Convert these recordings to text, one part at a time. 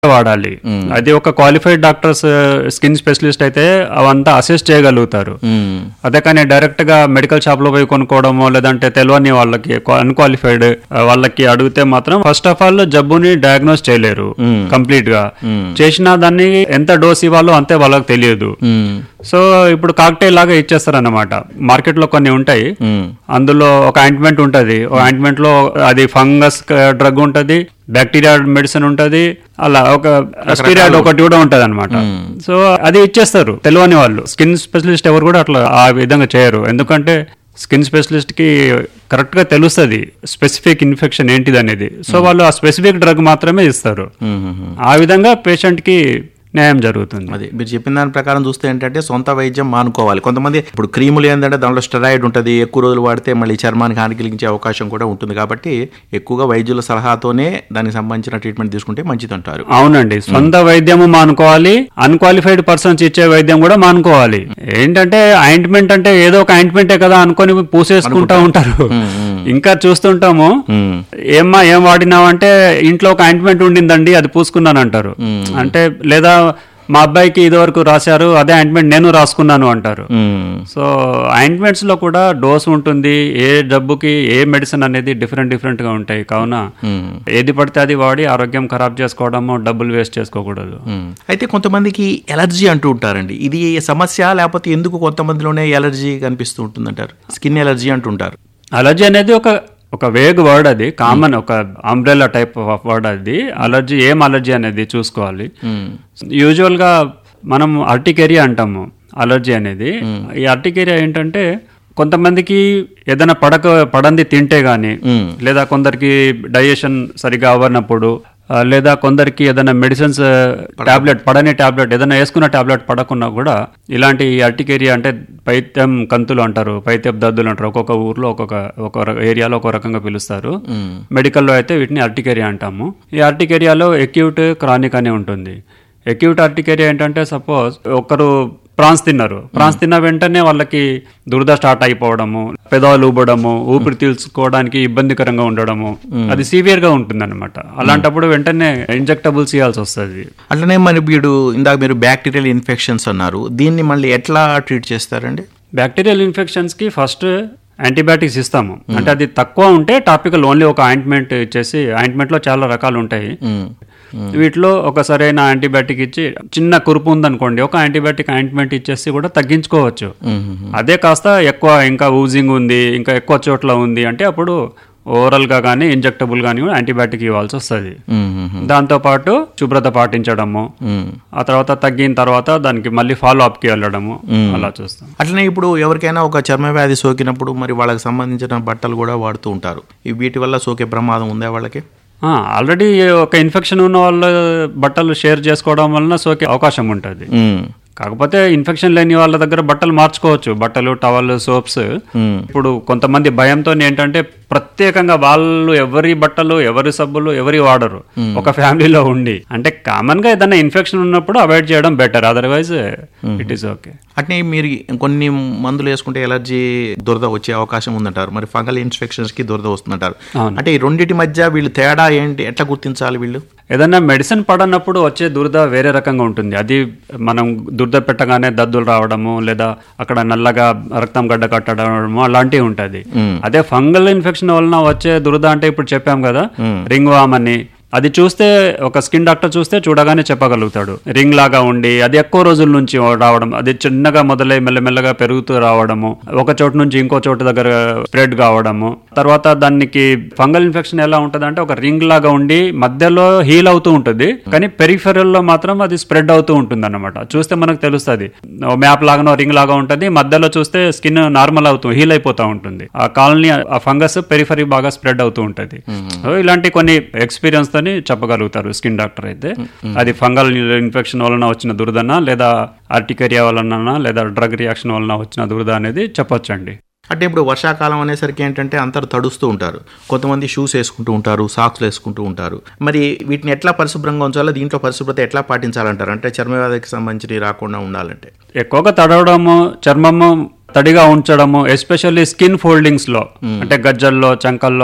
వాడాలి అది ఒక క్వాలిఫైడ్ డాక్టర్స్ స్కిన్ స్పెషలిస్ట్ అయితే అవంతా అసెస్ చేయగలుగుతారు మ్మ్. అదే కానీ డైరెక్ట్ గా మెడికల్ షాప్ లో పోయి కొనుక్కోవడమో లేదంటే తెలియని వాళ్ళకి అన్క్వాలిఫైడ్ వాళ్ళకి అడిగితే మాత్రం ఫస్ట్ ఆఫ్ ఆల్ జబ్బుని డయాగ్నోస్ చేయలేరు కంప్లీట్ గా చేసిన దాన్ని ఎంత డోస్ ఇవ్వాలో అంతే వాళ్ళకి తెలియదు మ్మ్. సో ఇప్పుడు కాక్టైల్ లాగా ఇచ్చేస్తారన్నమాట మార్కెట్ లో కొన్ని ఉంటాయి మ్మ్. అందులో ఒక ఆయింట్మెంట్ ఉంటది ఒక ఆయింట్మెంట్ లో అది ఫంగస్ డ్రగ్ ఉంటది బ్యాక్టీరియా మెడిసిన్ ఉంటది అలా ఒక స్టీరాయిడ్ ఒకటి కూడా ఉంటది అనమాట సో అది ఇచ్చేస్తారు తెలియని వాళ్ళు స్కిన్ స్పెషలిస్ట్ ఎవరు కూడా అట్లా ఆ విధంగా చేయరు ఎందుకంటే స్కిన్ స్పెషలిస్ట్ కి కరెక్ట్ గా తెలుస్తుంది స్పెసిఫిక్ ఇన్ఫెక్షన్ ఏంటిది అనేది సో వాళ్ళు ఆ స్పెసిఫిక్ డ్రగ్ మాత్రమే ఇస్తారు మ్మ్. ఆ విధంగా పేషెంట్ కి న్యాయం జరుగుతుంది అది మీరు చెప్పిన దాని ప్రకారం చూస్తే ఏంటంటే సొంత వైద్యం మానుకోవాలి కొంతమంది ఇప్పుడు క్రీములు ఏంటంటే దాంట్లో స్టెరాయిడ్ ఉంటుంది ఎక్కువ రోజులు వాడితే మళ్ళీ చర్మానికి హాని కలిగించే అవకాశం కూడా ఉంటుంది కాబట్టి ఎక్కువగా వైద్యుల సలహాతోనే దానికి సంబంధించిన ట్రీట్మెంట్ తీసుకుంటే మంచిది అంటారు అవునండి సొంత వైద్యము మానుకోవాలి అన్క్వాలిఫైడ్ పర్సన్స్ ఇచ్చే వైద్యం కూడా మానుకోవాలి ఏంటంటే ఆయింట్మెంట్ అంటే ఏదో ఒక ఆయింట్మెంటే కదా అనుకొని పూసేసుకుంటా ఉంటారు ఇంకా చూస్తుంటాము మ్మ్. ఏమ్మా ఏం వాడినావంటే ఇంట్లో ఒక ఆయింట్మెంట్ ఉండిందండి అది పూసుకున్నాను అంటారు అంటే లేదా మా అబ్బాయికి ఇదివరకు రాశారు అదే ఆయింట్మెంట్ నేను రాసుకున్నాను అంటారు మ్మ్. సో ఆయింట్మెంట్స్ లో కూడా డోస్ ఉంటుంది ఏ జబ్బుకి ఏ మెడిసిన్ అనేది డిఫరెంట్ డిఫరెంట్ గా ఉంటాయి కావున మ్మ్. ఏది పడితే అది వాడి ఆరోగ్యం ఖరాబ్ చేసుకోవడము డబ్బులు వేస్ట్ చేసుకోకూడదు మ్మ్. అయితే కొంతమందికి ఎలర్జీ అంటూ ఉంటారండి ఇది సమస్య లేకపోతే ఎందుకు కొంతమందిలోనే ఎలర్జీ కనిపిస్తూ ఉంటుందంటారు స్కిన్ ఎలర్జీ అంటుంటారు అలర్జీ అనేది ఒక ఒక వేగ్ వర్డ్ అది కామన్ ఒక అంబ్రెల్లా టైప్ ఆఫ్ వర్డ్ అది అలర్జీ ఏం అలర్జీ అనేది చూసుకోవాలి మ్మ్. యూజువల్ గా మనం అర్టికేరియా అంటాము అలర్జీ అనేది ఈ అర్టికేరియా ఏంటంటే కొంతమందికి ఏదైనా పడక పడంది తింటే గానీ మ్మ్. లేదా కొందరికి డైజెషన్ సరిగా అవ్వనప్పుడు ఆ, లేదా కొందరికి ఏదైనా మెడిసిన్స్ టాబ్లెట్ పడని టాబ్లెట్ ఏదైనా వేసుకున్న టాబ్లెట్ పడకున్నా కూడా ఇలాంటి అర్టికేరియా అంటే పైత్యం కంతులు అంటారు పైత్యం దద్దులు అంటారు ఒక్కొక్క ఊర్లో ఒక్కొక్క ఒక ఏరియాలో ఒక రకంగా పిలుస్తారు మ్మ్. మెడికల్లో అయితే వీటిని అర్టికేరియా అంటాము ఈ అర్టికేరియాలో ఎక్యూట్ క్రానిక్ అని ఉంటుంది ఎక్యూట్ అర్టికేరియా ఏంటంటే సపోజ్ ఒకరు ప్రాన్స్ తిన్నారు ప్రాన్స్ తిన్న వెంటనే వాళ్ళకి దురద స్టార్ట్ అయిపోవడము పెదవులు ఊబడము ఊపిరి తీల్చుకోవడానికి ఇబ్బందికరంగా ఉండడము అది సివియర్ గా ఉంటుంది అనమాట అలాంటప్పుడు వెంటనే ఇంజెక్టబుల్స్ ఇవ్వాల్సి వస్తుంది అట్లనే మరి వీడు ఇందాక మీరు బ్యాక్టీరియల్ ఇన్ఫెక్షన్స్ అన్నారు దీన్ని మళ్ళీ ఎట్లా ట్రీట్ చేస్తారండి బ్యాక్టీరియల్ ఇన్ఫెక్షన్స్ కి ఫస్ట్ యాంటీబయాటిక్స్ ఇస్తాము అంటే అది తక్కువ ఉంటే టాపికల్ ఓన్లీ ఒక ఆయింట్మెంట్ ఇచ్చేసి ఆయింట్మెంట్ లో చాలా రకాలు ఉంటాయి మ్మ్. వీటిలో ఒక సరైన యాంటీబయాటిక్ ఇచ్చి చిన్న కురుపు ఉందనుకోండి ఒక యాంటీబయాటిక్ ఆయింట్మెంట్ ఇచ్చేసి కూడా తగ్గించుకోవచ్చు అదే కాస్త ఎక్కువ ఇంకా ఊజింగ్ ఉంది ఇంకా ఎక్కువ చోట్ల ఉంది అంటే అప్పుడు ఓవరాల్ గా కానీ ఇంజెక్టబుల్ కానీ కూడా యాంటీబయాటిక్ ఇవ్వాల్సి వస్తుంది మ్మ్. దాంతో పాటు శుభ్రత పాటించడము మ్మ్. ఆ తర్వాత తగ్గిన తర్వాత దానికి మళ్ళీ ఫాలో అప్ కి వెళ్ళడము అలా చూస్తాం అట్లనే ఇప్పుడు ఎవరికైనా ఒక చర్మ వ్యాధి సోకినప్పుడు మరి వాళ్ళకి సంబంధించిన బట్టలు కూడా వాడుతూ ఉంటారు ఈ వీటి వల్ల సోకే ప్రమాదం ఉందా వాళ్ళకి ఆల్రెడీ ఒక ఇన్ఫెక్షన్ ఉన్న వాళ్ళ బట్టలు షేర్ చేసుకోవడం వలన సోకే అవకాశం ఉంటుంది మ్మ్. కాకపోతే ఇన్ఫెక్షన్ లేని వాళ్ళ దగ్గర బట్టలు మార్చుకోవచ్చు బట్టలు టవల్ సోప్స్ మ్మ్. ఇప్పుడు కొంతమంది భయంతో ఏంటంటే ప్రత్యేకంగా వాళ్ళు ఎవరి బట్టలు ఎవరి సబ్బులు ఎవరి వాడరు ఒక ఫ్యామిలీలో ఉండి అంటే కామన్ గా ఏదైనా ఇన్ఫెక్షన్ ఉన్నప్పుడు అవాయిడ్ చేయడం better otherwise it is okay అట్నే మీరు కొన్ని మందులు వేసుకుంటే ఎలర్జీ దురద వచ్చే అవకాశం ఉందంటారు మరి ఫంగల్ ఇన్ఫెక్షన్స్ కి దురద వస్తుందంటారు అవును. అంటే ఈ రెండింటి మధ్య వీళ్ళు తేడా ఏంటి ఎట్లా గుర్తించాలి వీళ్ళు ఏదైనా మెడిసిన్ పడనప్పుడు వచ్చే దురద వేరే రకంగా ఉంటుంది అది మనం దురద పెట్టగానే దద్దులు రావడము లేదా అక్కడ నల్లగా రక్తం గడ్డ కట్టడము అలాంటివి ఉంటుంది అదే ఫంగల్ ఇన్ఫెక్షన్ వలన వచ్చే దురద అంటే ఇప్పుడు చెప్పాం కదా రింగ్ వామ్ అని అది చూస్తే ఒక స్కిన్ డాక్టర్ చూస్తే చూడగానే చెప్పగలుగుతాడు రింగ్ లాగా ఉండి అది ఎక్కువ రోజుల నుంచి రావడం అది చిన్నగా మొదలై మెల్లమెల్లగా పెరుగుతూ రావడము ఒక చోటు నుంచి ఇంకో చోటు దగ్గర స్ప్రెడ్ కావడము తర్వాత దానికి ఫంగల్ ఇన్ఫెక్షన్ ఎలా ఉంటుంది అంటే ఒక రింగ్ లాగా ఉండి మధ్యలో హీల్ అవుతూ ఉంటుంది కానీ పెరిఫెరల్ లో మాత్రం అది స్ప్రెడ్ అవుతూ ఉంటుంది అనమాట చూస్తే మనకు తెలుస్తుంది మ్యాప్ లాగానో రింగ్ లాగా ఉంటుంది మధ్యలో చూస్తే స్కిన్ నార్మల్ అవుతూ హీల్ అయిపోతూ ఉంటుంది ఆ కాలనీ ఆ ఫంగస్ పెరిఫరీ బాగా స్ప్రెడ్ అవుతూ ఉంటుంది సో ఇలాంటి కొన్ని ఎక్స్పీరియన్స్ తోని చెప్పగలుగుతారు స్కిన్ డాక్టర్ అయితే అది ఫంగల్ ఇన్ఫెక్షన్ వలన వచ్చిన దురదనా లేదా ఆర్టికేరియా వలన లేదా డ్రగ్ రియాక్షన్ వలన వచ్చిన దురద అనేది చెప్పొచ్చండి అంటే ఇప్పుడు వర్షాకాలం అనేసరికి ఏంటంటే అందరు తడుస్తూ ఉంటారు కొంతమంది షూస్ వేసుకుంటూ ఉంటారు సాక్స్లు వేసుకుంటూ ఉంటారు మరి వీటిని ఎట్లా పరిశుభ్రంగా ఉంచాలో దీంట్లో పరిశుభ్రత ఎట్లా పాటించాలంటారు అంటే చర్మ వ్యాధికి సంబంధించి రాకుండా ఉండాలంటే ఎక్కువగా తడవడము చర్మము తడిగా ఉంచడము ఎస్పెషల్లీ స్కిన్ ఫోల్డింగ్స్ లో అంటే గజ్జల్లో చంకల్లో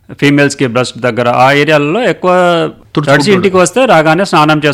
ఫీమేల్స్ కి బ్రెస్ట్ దగ్గర ఆ ఏరియాలలో ఎక్కువ తడిచి ఇంటికి వస్తే రాగానే స్నానం